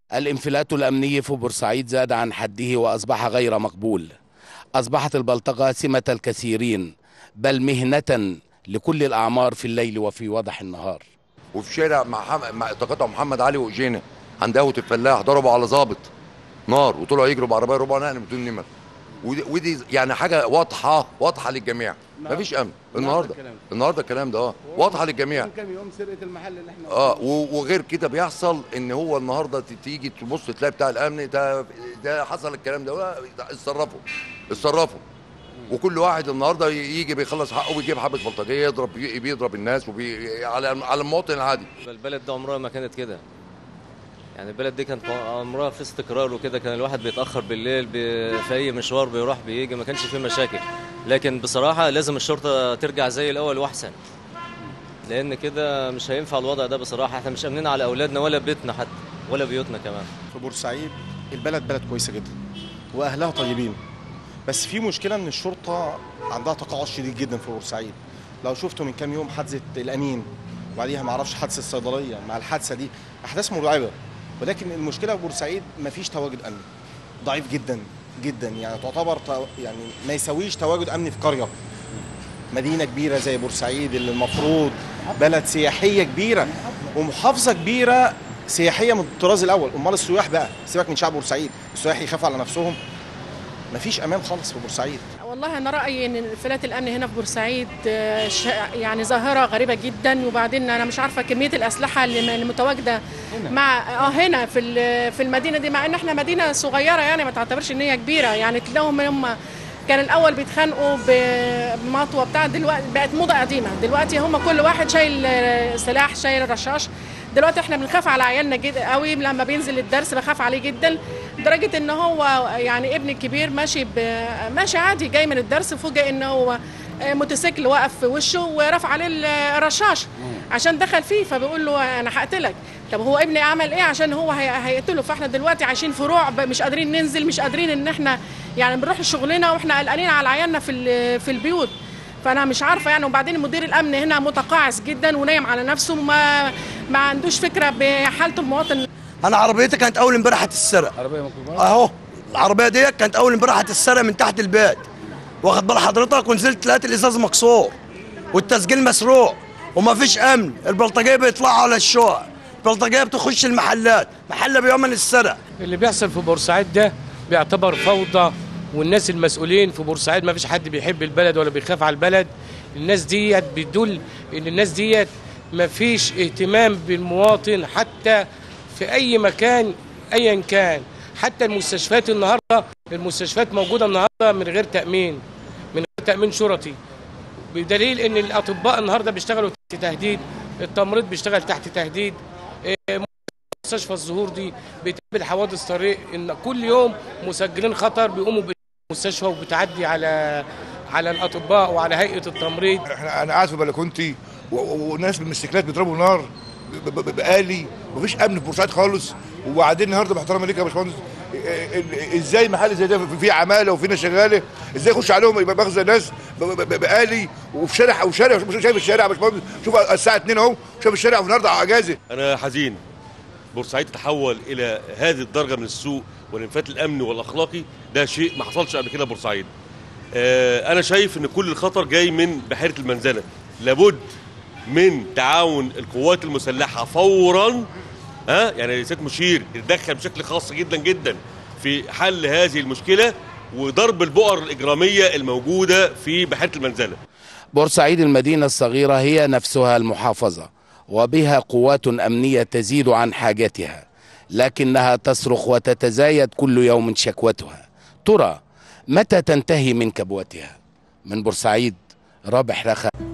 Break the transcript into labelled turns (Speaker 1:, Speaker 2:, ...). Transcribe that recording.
Speaker 1: الانفلات الأمني في بورسعيد زاد عن حده وأصبح غير مقبول أصبحت البلطجة سمة الكثيرين بل مهنة لكل الأعمار في الليل وفي وضح النهار
Speaker 2: وفي شارع مع, حم... مع تقاطع محمد علي واجينا عند قهوه الفلاح ضربوا على ظابط نار وطلعوا يجروا بعربيه ربع نقل بدون نمر ودي, ودي يعني حاجه واضحه واضحه للجميع مفيش امن النهارده النهارده الكلام ده اه واضحه للجميع
Speaker 1: كم يوم سرقة المحل اللي احنا
Speaker 2: اه و- وغير كده بيحصل ان هو النهارده ت- تيجي تبص تلاقي بتاع الامن ده ده حصل الكلام ده ولا- اتصرفوا اتصرفوا وكل واحد النهارده يجي بيخلص حقه ويجيب حبه بلطجيه يضرب بيضرب الناس وبي على على المواطن العادي
Speaker 3: البلد ده عمرها ما كانت كده يعني البلد دي كانت عمرها في استقرار وكده كان الواحد بيتاخر بالليل بي- في اي مشوار بيروح بيجي ما كانش فيه مشاكل لكن بصراحه لازم الشرطه ترجع زي الاول واحسن لان كده مش هينفع الوضع ده بصراحه احنا مش امنين على اولادنا ولا بيتنا حتى ولا بيوتنا كمان
Speaker 4: في بورسعيد البلد بلد كويسه جدا واهلها طيبين بس في مشكله ان الشرطه عندها تقاعد شديد جدا في بورسعيد لو شفتوا من كام يوم حادثه الامين وبعديها ما اعرفش حادثه الصيدليه مع الحادثه دي احداث مرعبه ولكن المشكله في بورسعيد ما فيش تواجد امني ضعيف جدا جدا يعني تعتبر تو- يعني ما يساويش تواجد امني في قريه مدينه كبيره زي بورسعيد اللي المفروض بلد سياحيه كبيره ومحافظه كبيره سياحيه من الطراز الاول امال السياح بقى سيبك من شعب بورسعيد السياح يخافوا على نفسهم مفيش امان خالص في بورسعيد
Speaker 5: والله انا رايي ان انفلات الامن هنا في بورسعيد آه، ش- يعني ظاهره غريبه جدا وبعدين انا مش عارفه كميه الاسلحه اللي اللي متواجده مع اه هنا في ال- في المدينه دي مع ان احنا مدينه صغيره يعني ما تعتبرش ان هي كبيره يعني تلاقيهم هم كان الاول بيتخانقوا ب- بمطوه بتاع دلوقتي بقت موضه قديمه دلوقتي هم كل واحد شايل آه، سلاح شايل رشاش دلوقتي احنا بنخاف على عيالنا جدا قوي لما بينزل الدرس بخاف عليه جدا لدرجه ان هو يعني ابني الكبير ماشي ب... ماشي عادي جاي من الدرس فوجئ ان هو آه، موتوسيكل وقف في وشه ورفع عليه ال- الرشاش عشان دخل فيه فبيقول له انا هقتلك طب هو ابني عمل ايه عشان هو هي- هيقتله فاحنا دلوقتي عايشين في رعب مش قادرين ننزل مش قادرين ان احنا يعني بنروح شغلنا واحنا قلقانين على عيالنا في ال- في البيوت فانا مش عارفه يعني وبعدين مدير الامن هنا متقاعس جدا ونايم على نفسه وما ما عندوش فكره بحاله المواطن
Speaker 6: انا عربيتي كانت اول امبارح هتتسرق
Speaker 1: عربية مكوبة
Speaker 6: اهو العربيه دي كانت اول امبارح هتتسرق من تحت البيت واخد بال حضرتك ونزلت لقيت الازاز مكسور والتسجيل مسروق وما فيش امن البلطجيه بيطلعوا على الشقق البلطجيه بتخش المحلات محل بيؤمن السرق
Speaker 7: اللي بيحصل في بورسعيد ده بيعتبر فوضى والناس المسؤولين في بورسعيد ما فيش حد بيحب البلد ولا بيخاف على البلد الناس ديت بتدل ان الناس ديت ما فيش اهتمام بالمواطن حتى في اي مكان ايا كان حتى المستشفيات النهارده المستشفيات موجوده النهارده من غير تامين من غير تامين شرطي بدليل ان الاطباء النهارده بيشتغلوا تحت تهديد التمريض بيشتغل تحت تهديد مستشفى الزهور دي بتقابل حوادث طريق ان كل يوم مسجلين خطر بيقوموا بالمستشفى وبتعدي على على الاطباء وعلى هيئه التمريض
Speaker 8: احنا انا قاعد في بلكونتي و- و- وناس بالموتوسيكلات بيضربوا نار ب- ب- بآلي مفيش امن في بورسعيد خالص وبعدين النهارده باحترام ليك يا باشمهندس ال- ال- ازاي محل زي ده في- فيه عماله وفي ناس شغاله ازاي يخش عليهم يبقى مخزن ناس ب- ب- ب- بآلي وفي شارع وشارع شوف- شايف الشارع يا باشمهندس شوف الساعه 2 اهو شايف الشارع النهارده اجازه
Speaker 9: انا حزين بورسعيد تحول الى هذه الدرجه من السوء والانفلات الامني والاخلاقي ده شيء ما حصلش قبل كده بورسعيد آه، انا شايف ان كل الخطر جاي من بحيره المنزله لابد من تعاون القوات المسلحه فورا ها يعني سيد مشير يتدخل بشكل خاص جدا جدا في حل هذه المشكله وضرب البؤر الاجراميه الموجوده في بحيره المنزله
Speaker 1: بورسعيد المدينة الصغيرة هي نفسها المحافظة وبها قوات أمنية تزيد عن حاجتها لكنها تصرخ وتتزايد كل يوم شكوتها ترى متى تنتهي من كبوتها من بورسعيد رابح رخا